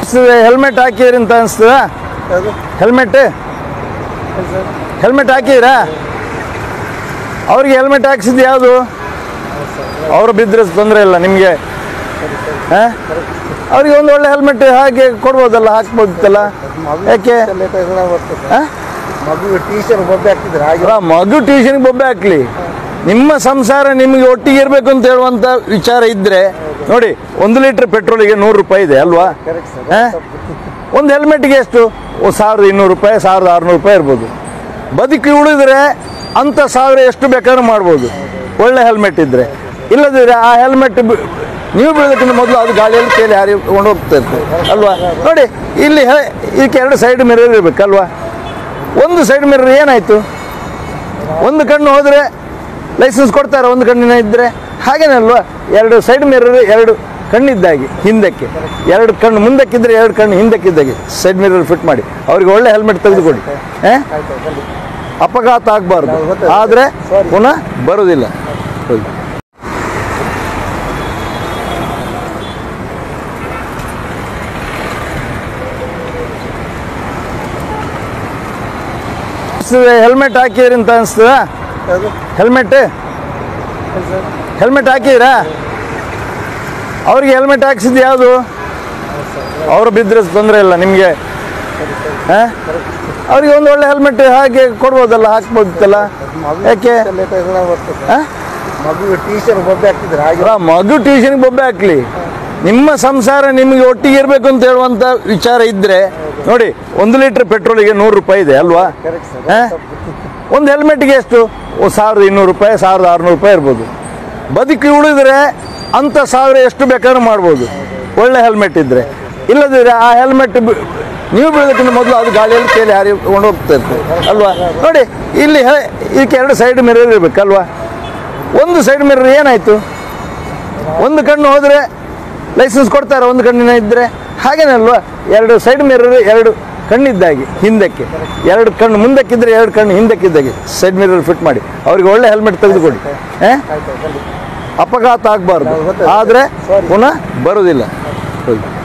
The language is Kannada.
ಅನಿಸ್ತದೆ ಹೆಲ್ಮೆಟ್ ಹಾಕಿದ್ರಿ ಅಂತ ಅನಿಸ್ತದ ಯಾವುದು ಹೆಲ್ಮೆಟ್ ಸರ್ ಹೆಲ್ಮೆಟ್ ಹಾಕಿದ್ರಾ ಅವ್ರಿಗೆ ಹೆಲ್ಮೆಟ್ ಹಾಕ್ಸಿದ್ದು ಯಾವುದು ಅವರು ಬಿದ್ದರೆ ತೊಂದರೆ ಇಲ್ಲ ನಿಮಗೆ ಅವ್ರಿಗೆ ಒಂದು ಒಳ್ಳೆ ಹೆಲ್ಮೆಟ್ ಹಾಗೆ ಕೊಡ್ಬೋದಲ್ಲ ಹಾಕ್ಬೋದಿತ್ತಲ್ಲ ಯಾಕೆ ಲೇಟ್ ಆಗಿದೆ ಬರ್ತದೆ ಆ? ಮಗು ಟೀಚರ್ ಬೊಬ್ಬೆ ಹಾಕ್ತಿದ್ರು ಹಾಗೆ ಅಲ್ಲ, ಮಗು ಟ್ಯೂಷನ್ಗೆ ಬೊಬ್ಬೆ ಹಾಕ್ಲಿ ನಿಮ್ಮ ಸಂಸಾರ ನಿಮಗೆ ಒಟ್ಟಿಗೆ ಇರಬೇಕು ಅಂತ ಹೇಳುವಂತ ವಿಚಾರ ಇದ್ರೆ ನೋಡಿ ಒಂದು ಲೀಟರ್ ಪೆಟ್ರೋಲಿಗೆ ನೂರು ರೂಪಾಯಿ ಇದೆ ಅಲ್ವಾ ಕರೆಕ್ಟ್ ಸರ್ ಆ? ಒಂದು ಹೆಲ್ಮೆಟ್ಗೆ ಎಷ್ಟು ಓ ಸಾವಿರದ ಇನ್ನೂರು ರೂಪಾಯಿ ಸಾವಿರದ ಆರುನೂರು ರೂಪಾಯಿ ಇರ್ಬೋದು ಬದುಕಿ ಉಳಿದ್ರೆ ಅಂಥ ಸಾವಿರ ಎಷ್ಟು ಬೇಕಾದ್ರೂ ಮಾಡ್ಬೋದು ಒಳ್ಳೆ ಹೆಲ್ಮೆಟ್ ಇದ್ರೆ ಇಲ್ಲದಿದ್ರೆ ಆ ಹೆಲ್ಮೆಟ್ ನೀವು ಬೀಳೋದಕ್ಕಿಂತ ಮೊದಲು ಅದು ಗಾಳಿಯಲ್ಲಿ ಕೇಳಿ ಹಾರಿಕೊಂಡು ಹೋಗ್ತಾ ಇರ್ತದೆ ಅಲ್ವಾ ನೋಡಿ ಇಲ್ಲಿ ಹೆ- ಇದಕ್ಕೆ ಎರಡು ಸೈಡ್ ಮಿರರ್ ಇರಬೇಕಲ್ವಾ ಒಂದು ಸೈಡ್ ಮಿರರ್ ಏನಾಯ್ತು ಒಂದು ಕಣ್ಣು ಹೋದರೆ ಲೈಸೆನ್ಸ್ ಕೊಡ್ತಾರೆ ಒಂದು ಕಣ್ಣಿನ ಇದ್ದರೆ ಹಾಗೇನಲ್ವಾ ಎರಡು ಸೈಡ್ ಮಿರರ್ ಎರಡು ಕಣ್ಣಿದ್ದಾಗೆ ಹಿಂದಕ್ಕೆ ಎರಡು ಕಣ್ಣು ಮುಂದಕ್ಕಿದ್ರೆ ಎರಡು ಕಣ್ಣು ಹಿಂದಕ್ಕಿದ್ದಾಗೆ ಸೈಡ್ ಮಿರರ್ ಫಿಟ್ ಮಾಡಿ ಅವ್ರಿಗೆ ಒಳ್ಳೆ ಹೆಲ್ಮೆಟ್ ತೆಗೆದುಕೊಡಿ ಆ? ಅಪಘಾತ ಆಗಬಾರ್ದು ಆದರೆ ಪುನಃ ಬರೋದಿಲ್ಲ ಹೋಗಿ ಹೆಲ್ಮೆಟ್ ಹಾಕಿದ್ರಿ ಅಂತ ಅನಿಸ್ತದ ಯಾವುದು ಹೆಲ್ಮೆಟ್ ಸರ್ ಹೆಲ್ಮೆಟ್ ಹಾಕಿದ್ರಾ ಅವ್ರಿಗೆ ಹೆಲ್ಮೆಟ್ ಹಾಕ್ಸಿದ್ದು ಯಾವುದು ಅವರು ಬಿದ್ದರೆ ತೊಂದರೆ ಇಲ್ಲ ನಿಮಗೆ ಅವ್ರಿಗೆ ಒಂದು ಒಳ್ಳೆ ಹೆಲ್ಮೆಟ್ ಹಾಗೆ ಕೊಡ್ಬೋದಲ್ಲ ಹಾಕ್ಬೋದಿತ್ತಲ್ಲ ಯಾಕೆ ಲೇಟ್ ಆಗಿದೆ ಬರ್ತದೆ ಆ? ಮಗು ಟೀಚರ್ ಬೊಬ್ಬೆ ಹಾಕ್ತಿದ್ರು ಹಾಗೆ ಅಲ್ಲ, ಮಗು ಟ್ಯೂಷನ್ಗೆ ಬೊಬ್ಬೆ ಹಾಕ್ಲಿ ನಿಮ್ಮ ಸಂಸಾರ ನಿಮಗೆ ಒಟ್ಟಿಗೆ ಇರಬೇಕು ಅಂತ ಹೇಳುವಂತ ವಿಚಾರ ಇದ್ರೆ ನೋಡಿ ಒಂದು ಲೀಟರ್ ಪೆಟ್ರೋಲಿಗೆ ನೂರು ರೂಪಾಯಿ ಇದೆ ಅಲ್ವಾ ಕರೆಕ್ಟ್ ಸರ್ ಆ? ಒಂದು ಹೆಲ್ಮೆಟ್ಗೆ ಎಷ್ಟು ಓ ಸಾವಿರದ ಇನ್ನೂರು ರೂಪಾಯಿ ಸಾವಿರದ ಆರುನೂರು ರೂಪಾಯಿ ಇರ್ಬೋದು ಬದುಕಿ ಉಳಿದ್ರೆ ಅಂಥ ಸಾವಿರ ಎಷ್ಟು ಬೇಕಾದ್ರೂ ಮಾಡ್ಬೋದು ಒಳ್ಳೆ ಹೆಲ್ಮೆಟ್ ಇದ್ರೆ ಇಲ್ಲದಿದ್ರೆ ಆ ಹೆಲ್ಮೆಟ್ ನೀವು ಬೀಳೋದಕ್ಕಿಂತ ಮೊದಲು ಅದು ಗಾಳಿಯಲ್ಲಿ ಕೇಳಿ ಹಾರಿಕೊಂಡು ಹೋಗ್ತಾ ಇರ್ತದೆ ಅಲ್ವಾ ನೋಡಿ ಇಲ್ಲಿ ಹೆ- ಇದಕ್ಕೆ ಎರಡು ಸೈಡ್ ಮಿರರ್ ಇರಬೇಕಲ್ವಾ ಒಂದು ಸೈಡ್ ಮಿರರ್ ಏನಾಯ್ತು ಒಂದು ಕಣ್ಣು ಹೋದರೆ ಲೈಸೆನ್ಸ್ ಕೊಡ್ತಾರೆ ಒಂದು ಕಣ್ಣಿನ ಇದ್ದರೆ ಹಾಗೇನಲ್ವಾ ಎರಡು ಸೈಡ್ ಮಿರರ್ ಎರಡು ಕಣ್ಣಿದ್ದಾಗೆ ಹಿಂದಕ್ಕೆ ಎರಡು ಕಣ್ಣು ಮುಂದಕ್ಕಿದ್ರೆ ಎರಡು ಕಣ್ಣು ಹಿಂದಕ್ಕಿದ್ದಾಗೆ ಸೈಡ್ ಮಿರರ್ ಫಿಟ್ ಮಾಡಿ ಅವ್ರಿಗೆ ಒಳ್ಳೆ ಹೆಲ್ಮೆಟ್ ತೆಗೆದುಕೊಡಿ ಆ? ಅಪಘಾತ ಆಗಬಾರ್ದು ಆದರೆ ಪುನಃ ಬರೋದಿಲ್ಲ ಹೋಗಿ